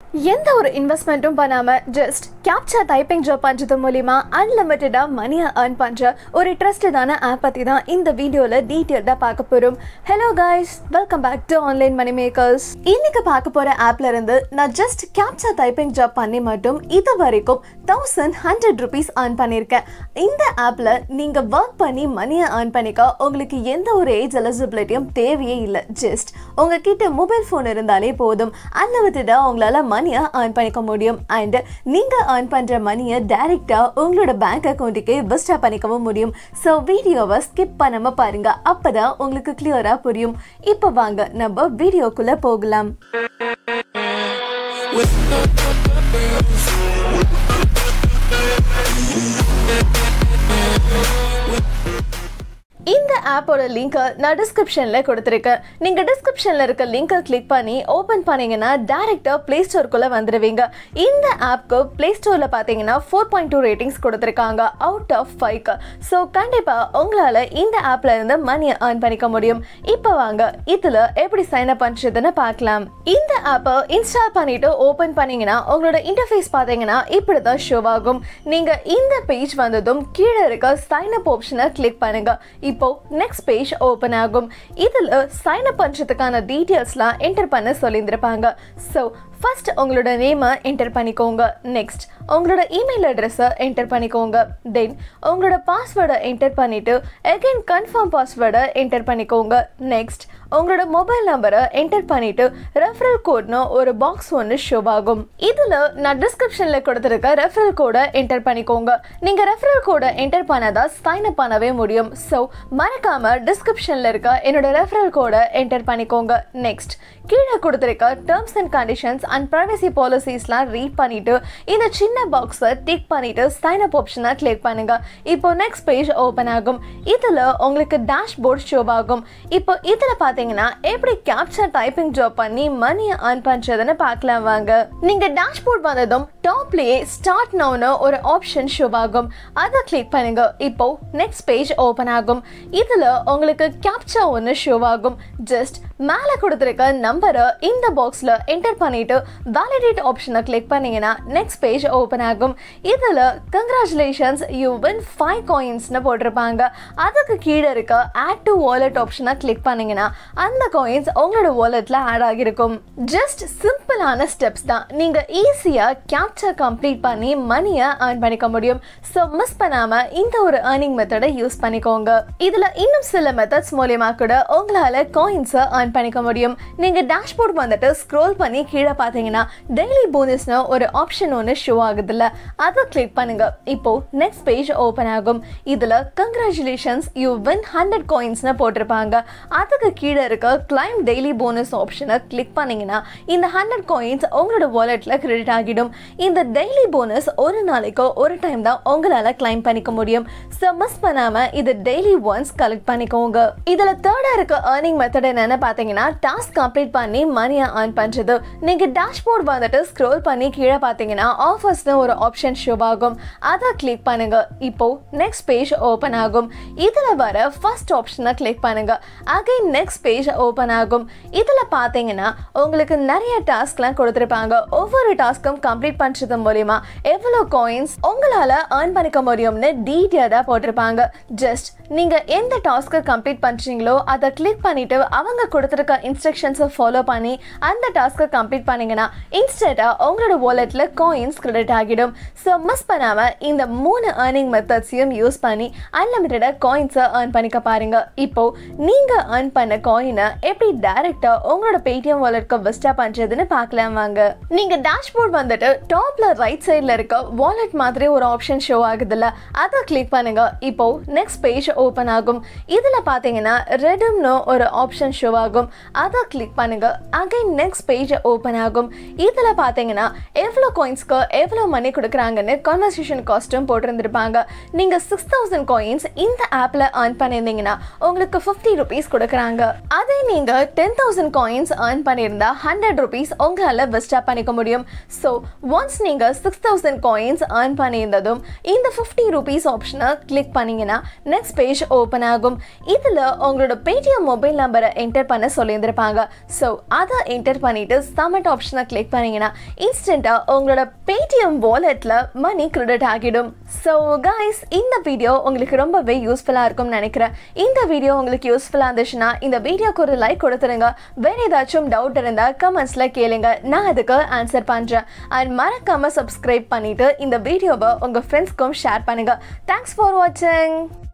எந்த ஒரு இன்வெஸ்ட்மெண்ட்டும் பண்ணாம ஜஸ்ட் கேப்சர் டைப்பிங் ஜாப் பண்றது மூலியமா அன்லிமிட்டடா மணியை earn பண்ற ஒரு ட்ரஸ்டடான ஆப் பத்தி தான் இந்த வீடியோல டீட்டெயில்டா பார்க்க போறோம் hello guys welcome back to online money makers இன்னைக்கு பார்க்க போற ஆப்ல இருந்து நான் ஜஸ்ட் கேப்சர் டைப்பிங் ஜாப் பண்ணி மட்டும் இது வரைக்கும் தௌசண்ட் ஹண்ட்ரட் ருபீஸ் earn பண்ணியிருக்கேன் இந்த ஆப்ல நீங்க ஒர்க் பண்ணி மணியை earn பண்ணிக்க உங்களுக்கு எந்த ஒரு ஏஜ் எலிஜிபிலிட்டியும் தேவையே இல்லை ஜஸ்ட் உங்ககிட்ட மொபைல் ஃபோன் இருந்தாலே போதும் அன்லிமிட்டடா உங்களால மணியை earn பண்ணிக்க முடியும் அண்ட் நீங்க earn பண்ற மணியை டைரக்டா உங்களோட பேங்க் அக்கௌண்ட்டுக்கே விஸ்டா பண்ணிக்கவும் முடியும் ஸோ வீடியோவை ஸ்கிப் பண்ணாம பாருங்க அப்பதான் உங்களுக்கு கிளியரா புரியும் இப்போ வாங்க நம்ம வீடியோக்குள்ள போகலாம் இந்த ஆப்போட லிங்கை நான் டிஸ்கிரிப்ஷனில் கொடுத்துருக்கேன் நீங்கள் டிஸ்கிரிப்ஷனில் இருக்க லிங்கை கிளிக் பண்ணி ஓப்பன் பண்ணீங்கன்னா டேரெக்டாக ப்ளே ஸ்டோருக்குள்ளே வந்துடுவீங்க இந்த ஆப்க்கு ப்ளே ஸ்டோரில் பார்த்தீங்கன்னா ஃபோர் பாயிண்ட் டூ ரேட்டிங்ஸ் கொடுத்துருக்காங்க அவுட் ஆஃப் ஃபைவ்க்கு ஸோ கண்டிப்பாக உங்களால் இந்த ஆப்பில் இருந்து மணியை earn பண்ணிக்க முடியும் இப்போ வாங்க இதில் எப்படி சைன் அப் பண்ணுறதுன்னு பார்க்கலாம் இந்த ஆப்பை இன்ஸ்டால் பண்ணிட்டு ஓப்பன் பண்ணீங்கன்னா உங்களோட இன்டர்ஃபேஸ் பார்த்தீங்கன்னா இப்படி தான் ஷோ ஆகும் நீங்கள் இந்த பேஜ் வந்ததும் கீழே இருக்க சைன் அப் ஆப்ஷனை கிளிக் பண்ணுங்க இப்போ நெக்ஸ்ட் பேஜ் ஓப்பன் ஆகும் இதில் சைன் அப் பண்ணுறதுக்கான டீட்டெயில்ஸ்லாம் என்டர் பண்ண சொல்லியிருந்திருப்பாங்க ஸோ ஃபர்ஸ்ட் உங்களோட நேமை என்டர் பண்ணிக்கோங்க நெக்ஸ்ட் உங்களோட இமெயில் அட்ரஸை என்டர் பண்ணிக்கோங்க தென் உங்களோட பாஸ்வேர்டை என்டர் பண்ணிட்டு அகைன் கன்ஃபார்ம் பாஸ்வேர்டை என்டர் பண்ணிக்கோங்க நெக்ஸ்ட் உங்களோட மொபைல் நம்பரை என்டர் பண்ணிட்டு ரெஃபரல் கோட்னு ஒரு பாக்ஸ் ஒன்று ஷோ ஆகும் இதில் நான் டிஸ்கிரிப்ஷனில் கொடுத்துருக்க ரெஃபரல் கோடை என்டர் பண்ணிக்கோங்க நீங்கள் ரெஃபரல் கோடை என்டர் பண்ணாதான் சைன் அப் பண்ணவே முடியும் ஸோ மறக்காம டிஸ்கிரிப்ஷனில் இருக்க என்னோட ரெஃபரல் கோடை என்டர் பண்ணிக்கோங்க நெக்ஸ்ட் கீழே கொடுத்துருக்க terms and conditions and privacy பாலிசிஸ்லாம் ரீட் பண்ணிட்டு இந்த சின்ன பாக்ஸை டிக் பண்ணிட்டு சைன் அப் ஆப்ஷனை கிளிக் பண்ணுங்க இப்போ நெக்ஸ்ட் பேஜ் ஓப்பன் ஆகும் இதில் உங்களுக்கு டேஷ்போர்ட் ஷோ ஆகும் இப்போ இதில் பார்த்தீங்கன்னா எப்படி கேப்சர் டைப்பிங் ஜாப் பண்ணி மணியை earn பண்ணுறதுன்னு பார்க்கலாம் வாங்க நீங்கள் டேஷ்போர்ட் வந்ததும் டாப்லேயே ஸ்டார்ட் நவுன்னு ஒரு ஆப்ஷன் ஷோ ஆகும் அதை கிளிக் பண்ணுங்க இப்போ நெக்ஸ்ட் பேஜ் ஓப்பன் ஆகும் இதில் உங்களுக்கு கேப்சர் ஒன்று ஷோ ஆகும் ஜஸ்ட் மேலே கொடுத்துருக்க நம்பரை இந்த பாக்ஸில் என்டர் பண்ணிட்டு வேலிடேட் ஆப்ஷனை கிளிக் பண்ணீங்கன்னா நெக்ஸ்ட் பேஜ் ஓப்பன் ஆகும் இதில் கங்க்ராச்சுலேஷன்ஸ் யூ வின் ஃபைவ் காயின்ஸ்னு போட்டிருப்பாங்க அதுக்கு கீழே இருக்க ஆட் டு வாலெட் ஆப்ஷனை கிளிக் பண்ணீங்கன்னா அந்த காயின்ஸ் உங்களோட வாலெட்டில் ஆட் ஆகிருக்கும் ஜஸ்ட் சிம்பிளான ஸ்டெப்ஸ் தான் நீங்கள் ஈஸியாக கேப்சர் கம்ப்ளீட் பண்ணி மணியை earn பண்ணிக்க முடியும் ஸோ மிஸ் பண்ணாமல் இந்த ஒரு ஏர்னிங் மெத்தடை யூஸ் பண்ணிக்கோங்க இதில் இன்னும் சில மெத்தட்ஸ் மூலியமாக கூட உங்களால் காயின்ஸை earn பண்ணிக்க முடியும் நீங்கள் டேஷ்போர்ட் வந்துட்டு ஸ்க்ரோல் பண்ணி கீழே பார்த்தீங்கன்னா டெய்லி போனஸ்னு ஒரு ஆப்ஷன் ஒன்று ஷோ ஆகுதுல்ல அதை கிளிக் பண்ணுங்க இப்போ நெக்ஸ்ட் பேஜ் ஓப்பன் ஆகும் இதில் கங்க்ராச்சுலேஷன்ஸ் யூ வின் ஹண்ட்ரட் காயின்ஸ்னு போட்டிருப்பாங்க அதுக்கு கீழே இருக்க கிளைம் டெய்லி போனஸ் ஆப்ஷனை கிளிக் பண்ணீங்கன்னா இந்த ஹண்ட்ரட் காயின்ஸ் உங்களோட வாலெட்டில் கிரெடிட் ஆகிடும் இந்த டெய்லி போனஸ் ஒரு நாளைக்கு ஒரு டைம் தான் உங்களால் கிளைம் பண்ணிக்க முடியும் ஸோ மிஸ் பண்ணாமல் இது டெய்லி ஒன்ஸ் கலெக்ட் பண்ணிக்கோங்க இதில் தேர்டாக இருக்க ஏர்னிங் மெத்தட் என்னன்னு பார்த்தீங்கன்னா டாஸ்க் கம்ப்ளீட் பண்ணி மணியை earn பண்ணுறது நீங்கள் டேஷ்போர்ட் வந்துட்டு ஸ்க்ரோல் பண்ணி கீழே பார்த்தீங்கன்னா ஆஃபர்ஸ்னு ஒரு ஆப்ஷன் ஷோ ஆகும் அதை கிளிக் பண்ணுங்க இப்போ நெக்ஸ்ட் பேஜ் ஓப்பன் ஆகும் இதில் வர ஃபர்ஸ்ட் ஆப்ஷனை கிளிக் பண்ணுங்க அகைன் நெக்ஸ்ட் பேஜ் ஓப்பன் ஆகும் இதில் பார்த்தீங்கன்னா உங்களுக்கு நிறைய டாஸ்க்லாம் கொடுத்துருப்பாங்க ஒவ்வொரு டாஸ்க்கும் கம்ப்ளீட் பண்ணுறது மூலிமா எவ்வளோ காயின்ஸ் உங்களால் earn பண்ணிக்க முடியும்னு டீட்டெயிலாக போட்டிருப்பாங்க ஜஸ்ட் நீங்கள் எந்த டாஸ்க்கை கம்ப்ளீட் பண்ணுறீங்களோ அதை கிளிக் பண்ணிட்டு அவங்க கொடுத்துருக்க இன்ஸ்ட்ரக்ஷன்ஸை ஃபாலோ பண்ணி அந்த டாஸ்க்கை கம்ப்ளீட் பண்ணீங்கன்னா இன்ஸ்டண்ட்டாக உங்களோட வாலெட்டில் காயின்ஸ் கிரெடிட் ஆகிடும் ஸோ மிஸ் பண்ணாமல் இந்த மூணு ஏர்னிங் மெத்தட்ஸையும் யூஸ் பண்ணி அன்லிமிட்டடாக காயின்ஸை earn பண்ணிக்க பாருங்க இப்போ நீங்கள் earn பண்ண காயினை எப்படி டைரெக்டாக உங்களோட பேடிஎம் வாலெட்க்கு விஸ்டா பண்ணுறதுன்னு பார்க்கலாம் வாங்க நீங்கள் டேஷ்போர்ட் வந்துட்டு டாப்ல ரைட் சைடில் இருக்க வாலெட் மாதிரி ஒரு ஆப்ஷன் ஷோ ஆகுதுல்ல அதை கிளிக் பண்ணுங்க இப்போ நெக்ஸ்ட் பேஜ் ஓப்பன் ஆகும் இதில் பார்த்தீங்கன்னா ரெடம்னு ஒரு ஆப்ஷன் ஷோ ஆகும் அதை கிளிக் பண்ணுங்க அகைன் நெக்ஸ்ட் பேஜ் ஓப்பன் ஆகும் இதில் பார்த்தீங்கன்னா எவ்வளோ காயின்ஸ்க்கு எவ்வளோ மணி கொடுக்குறாங்கன்னு கான்வர்சேஷன் காஸ்ட்டும் போட்டிருந்திருப்பாங்க நீங்கள் சிக்ஸ் தௌசண்ட் காயின்ஸ் இந்த ஆப்பில் earn பண்ணியிருந்தீங்கன்னா உங்களுக்கு ஃபிஃப்டி ருபீஸ் கொடுக்குறாங்க அதே நீங்கள் டென் தௌசண்ட் காயின்ஸ் earn பண்ணியிருந்தா ஹண்ட்ரட் ருபீஸ் உங்களால் விஸ்டா பண்ணிக்க முடியும் ஸோ ஒன்ஸ் நீங்கள் சிக்ஸ் தௌசண்ட் காயின்ஸ் earn பண்ணியிருந்ததும் இந்த ஃபிஃப்டி ருபீஸ் ஆப்ஷனை கிளிக் பண்ணீங்கன்னா நெக்ஸ்ட் பேஜ் ஓப்பன் ஆகும் இதில் உங்களோட பேடிஎம் மொபைல் நம்பரை என்டர் பண்ண பண்ண சொல்லியிருந்திருப்பாங்க ஸோ அதை என்டர் பண்ணிட்டு சப்மிட் ஆப்ஷனை கிளிக் பண்ணீங்கன்னா இன்ஸ்டண்ட்டாக உங்களோட பேடிஎம் வாலெட்டில் மணி கிரெடிட் ஆகிடும் ஸோ கைஸ் இந்த வீடியோ உங்களுக்கு ரொம்பவே யூஸ்ஃபுல்லாக இருக்கும்னு நினைக்கிறேன் இந்த வீடியோ உங்களுக்கு யூஸ்ஃபுல்லாக இருந்துச்சுன்னா இந்த வீடியோக்கு ஒரு லைக் கொடுத்துருங்க வேறு ஏதாச்சும் டவுட் இருந்தால் கமெண்ட்ஸில் கேளுங்க நான் அதுக்கு ஆன்சர் பண்ணுறேன் அண்ட் மறக்காமல் சப்ஸ்கிரைப் பண்ணிவிட்டு இந்த வீடியோவை உங்கள் ஃப்ரெண்ட்ஸ்க்கும் ஷேர் பண்ணுங்கள் தேங்க்ஸ் ஃபார் வாட்சிங்